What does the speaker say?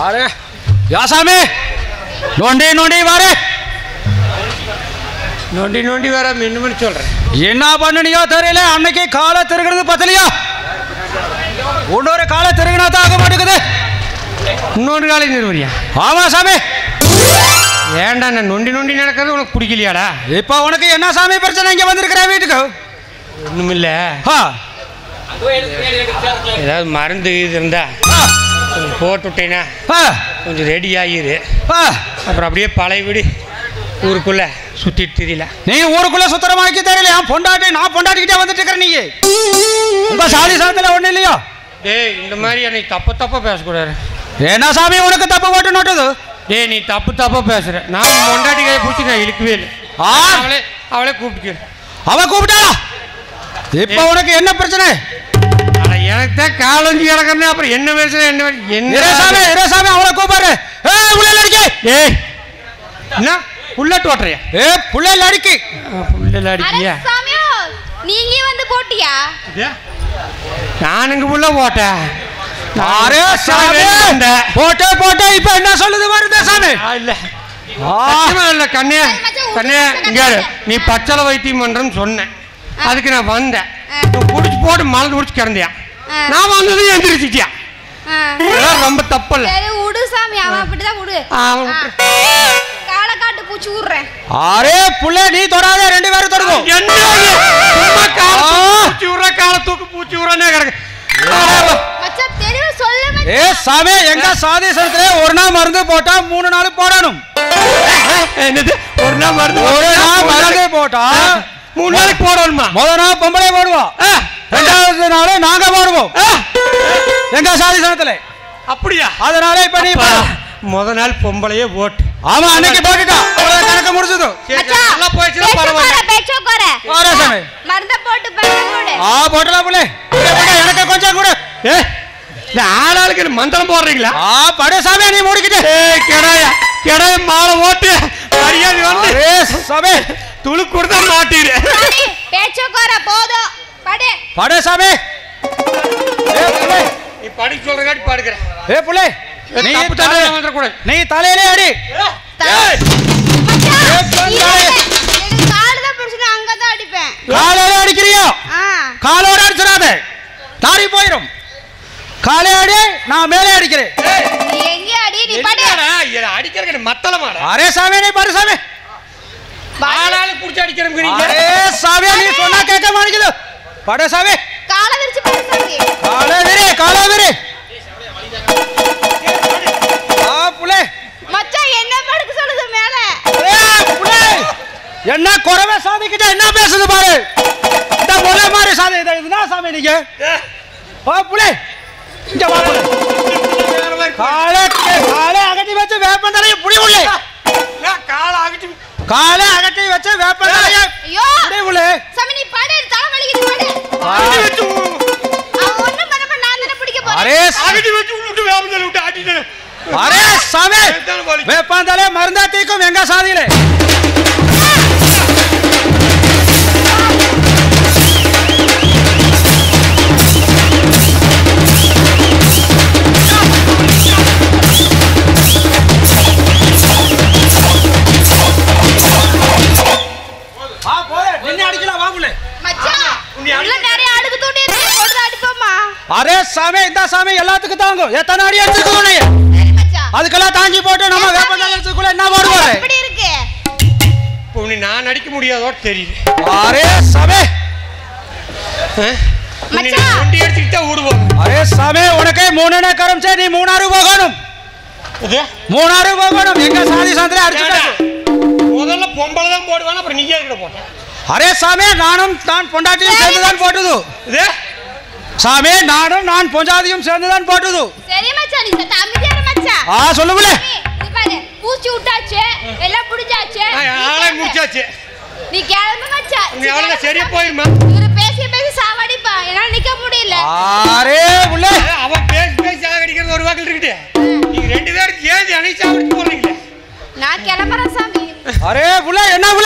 Array யாசாமி நோண்டி நோண்டி வாரு நொண்டி நொண்டி வர மின்னு சொல்றேன் என்ன பண்ணுனியோ தெரியல அன்னைக்கு காலை திருகிறது பத்தலையா இன்னொரு காலை திருகினா தான் ஆக மாட்டேங்குது இன்னொரு காலை நிறுவனியா ஆமா சாமி ஏன்டா நான் நொண்டி நொண்டி நடக்கிறது உனக்கு பிடிக்கலையாடா இப்போ உனக்கு என்ன சாமி பிரச்சனை இங்க வந்திருக்கிற வீட்டுக்கு ஒண்ணுமில்ல ஆ, ஏதாவது மருந்து இது இருந்தா ஆ, கொஞ்சம் போட்டு விட்டேன்னா ஆ, கொஞ்சம் ரெடி ஆகிரு ஆ. அப்புறம் அப்படியே பழைய வீடு ஊருக்குள்ள சுத்திட்டு தெரியல நீ ஊருக்குள்ள சுத்தரமாக்கி தெரியல என் பொண்டாட்டி நான் பொண்டாட்டிக்கிட்டே வந்துட்டு இருக்கிற நீ உங்க சாதி சாதத்துல ஒண்ணு இல்லையோ டேய் இந்த மாதிரி என்னை தப்பு தப்பா பேசக்கூடாது என்ன சாமி உனக்கு தப்பு போட்டு நோட்டுது டேய் நீ தப்பு தப்பா பேசுற நான் பொண்டாட்டி கையை பிடிச்சி நான் இழுக்கவே இல்லை ஆ. அவளே அவளே கூப்பிட்டு அவ கூப்பிட்டாளா இப்ப உனக்கு என்ன பிரச்சனை ஆனா எனக்கு தான் காலஞ்சி கிடக்கிறேன் அப்புறம் என்ன பேசுற என்ன பேசுற, என்ன இரசாமி இரசாமி அவளை கூப்பாரு ஏ புள்ள அடிக்கி ஏய் என்ன புல்லட் ஓட்டுறியா ஏ புள்ள அடிக்கி புல்லல் அட அடிக்கியா சாமியோ நீங்க வந்து போட்டியா நான் இங்க புள்ள ஓட்டேன் அரே சாமி போட்டே போட்டே இப்ப என்ன சொல்லுது வருது சாமி இல்ல ஆ, சத்தியமா இல்ல கண்ணே சரி, மச்சான், கண்ணே உனக்கு இங்க இரு. சரி. நீ பச்சளை வைத்தியம் பண்றேன்னு சொன்னேன் ஆ. அதுக்கு நான் வந்தேன் ஆ. நீ குடிச்சு போட்டு மலந்து குடிச்சு கிடந்தியா ஆ. நான் வந்ததும் எந்திரிச்சிட்டியா ஆ. இதெல்லாம் ரொம்ப தப்பல்ல சரி விடு சாமி அவன் அப்படிதான் விடு ஆ, அவன் ஆ. விட்டு. காலை காட்டு பூச்சி விடுறேன் அரே புள்ள நீ தொடாத ரெண்டு பேரும் தொடுவோம் என்ன இது? சும்மா காலை ஆ. தூக்கு பூச்சி விடுற காலை தூக்கு பூச்சி விடுறனே கிடக்கு மச்சான் தெளிவா சொல்லு மச்சான் ஏ சாமி எங்க சாதி சனத்துல ஒரு நாள் மருந்து போட்டா மூணு நாள் போடணும் என்னது ஒரு நாள் மருந்து ஒரு நாள் மருந்து போட்டா மூணு நாளைக்கு போடணுமா முத நாள் பொம்பளை போடுவோம் ஆ. ரெண்டாவது நாள் நாங்க போடுவோம் ஆ. எங்க சாதி சனத்துல அப்படியா அதனால இப்ப நீ அப்பா, போடு. முத நாள் பொம்பளையே ஓட்டு ஆமா அன்னைக்கு போட்டுட்டா அவ்வளவு கணக்கு முடிச்சது சரி, மச்சான் நல்லா போயிடுச்சுன்னா பேச்ச பரவாயில்ல போற பேச்ச போற போறேன் சாமி. மருந்த போட்டு பண்ண போடு ஆ போட்டலாம் புள்ளே புள்ளே, புள்ளே, எனக்கு கொஞ்சம் கூட ஏ இந்த ஆளாளுக்கு என்ன மந்திரம் போடுறீங்களா ஆ படு சாமி நீ முடிக்கிட்டு ஏய் கெடாயா கெடாய மாலை ஓட்டு மரியாதை வந்து அரே சாமி துளு கொடுத்தா மாட்டிடு சாமி பேச்ச போற போதும் படு படு சாமி ஏ புள்ளே நீ படிக்க சொல்ற காட்டி படுக்கிறேன் ஏ புள்ளே நீ தப்பு தலை தலை வந்துடக்கூடாது நீ தலையிலே அடி ஏய், மச்சான் ஏப்பா, இல்ல, தாயே. எனக்கு கால் தான் பிடிச்சிட்டு அங்கதான் அடிப்பேன் காலையில அடிக்கிறியோ ஆ காலோட அடிச்சிடாத தாரி போயிடும் காலை அடி நான் மேலே அடிக்கிறேன் ஏய், நீ எங்க அடி நீ படு என்னடா, இதை அடிக்கிறதுக்கு மத்தளமாடா அரே சாமி நீ பாரு சாமி ஆளாளுக்கு புடிச்சு அடிக்கிறேன் அரே சாமி நீ சொன்னா கேட்க மாட்டேங்குது படு சாமி காலை விரிச்சு படு சாமி காலை விரி காலை விரி ஆ புள்ளே மச்சான் என்ன படுக்க சொல்லுது மேல ஏ புள்ளே என்ன குறவை சாமிக்கிட்ட என்ன பேசுது பாரு இந்த முறை மாதிரி சாமி இது இதுதான் சாமி நீங்க ஓ புள்ளே இங்க வா புள்ளே காலை காலை அகட்டி வச்சு வேப்பந்தலையும் புடி உள்ளே காலை அகட்டி காலை அகட்டி வச்சு வேப்பந்தலையும் ஐயோ புடி உள்ளே சாமி நீ படு தலை வலிக்குது படு அகட்டி வச்சு அவன் ஒண்ணும் பண்ண மாட்டான், நான் தானே பிடிக்க போறேன் அரே அகட்டி வச்சு விட்டு வேப்பந்தலை விட்டு அடிட்டு அரே சாமி வேப்பந்தலை மருந்தா தீக்கும் எங்க சாதியிலே வா போறே நின்னு அடிக்கலாம் வா புள்ளே மச்சான் உன்னை உள்ள நிறைய அடுக்கு தூண்டி இருக்கு போட்டு அடிப்போமா அரே சாமி இந்த சாமி எல்லாத்துக்கும் தாங்கும் எத்தனை அடி அடிச்சிருக்கு உன்னைய சரி மச்சான் அதுக்கெல்லாம் தாங்கி போட்டு நம்ம வேப்பந்தலை வச்சுக்குள்ள என்ன போடுவாரு எப்படி இருக்கு இப்போ உன்னை நான் அடிக்க முடியாதோட தெரியுது அரே சாமி உன்னை மச்சான். நான் ஒண்டி அடிச்சுக்கிட்டா விடுவோம் அரே சாமி உனக்கு மூணு நேரம் சரி நீ மூணாறு போகணும் இது மூணாறு போகணும் எங்க சாதி சாந்திர அடிச்சுட்டாங்க முதல்ல பொம்பளை தான் போடுவான் அப்புறம் நீயே கிட்ட போட்டேன் அரே சாமி நானும் நான் பொண்டாட்டியும் சேர்ந்துதான் போட்டுது இது சாமி நானும் நான் பொஞ்சாதியும் சேர்ந்துதான் போட்டுது சரி மச்சான் நீ சத்த அமைதியா இரு மச்சான் ஆ சொல்லுங்களே சாமி, இது பாரு பூச்சி விட்டாச்சு எல்லாம் புடிச்சாச்சு ஆ, நீ ஆளே கிளம்பு. முடிச்சாச்சு நீ கிளம்பு மச்சான் நீ அவ்வளவுதான் சரியா போயிருமா இவரு பேசி பேசி சாவடிப்பா என்னால நிக்க முடியல அரே உள்ள ஏ, அவன் பேசி பேசி சாகடிக்கிறது ஒரு வாக்கில் இருக்குது நீங்க ரெண்டு பேரும் சேர்ந்து அணைச்சு சாப்பிட்டு போறீங்களே நான் கிளம்புறேன் சாமி அரே புள்ள என்ன புள்ள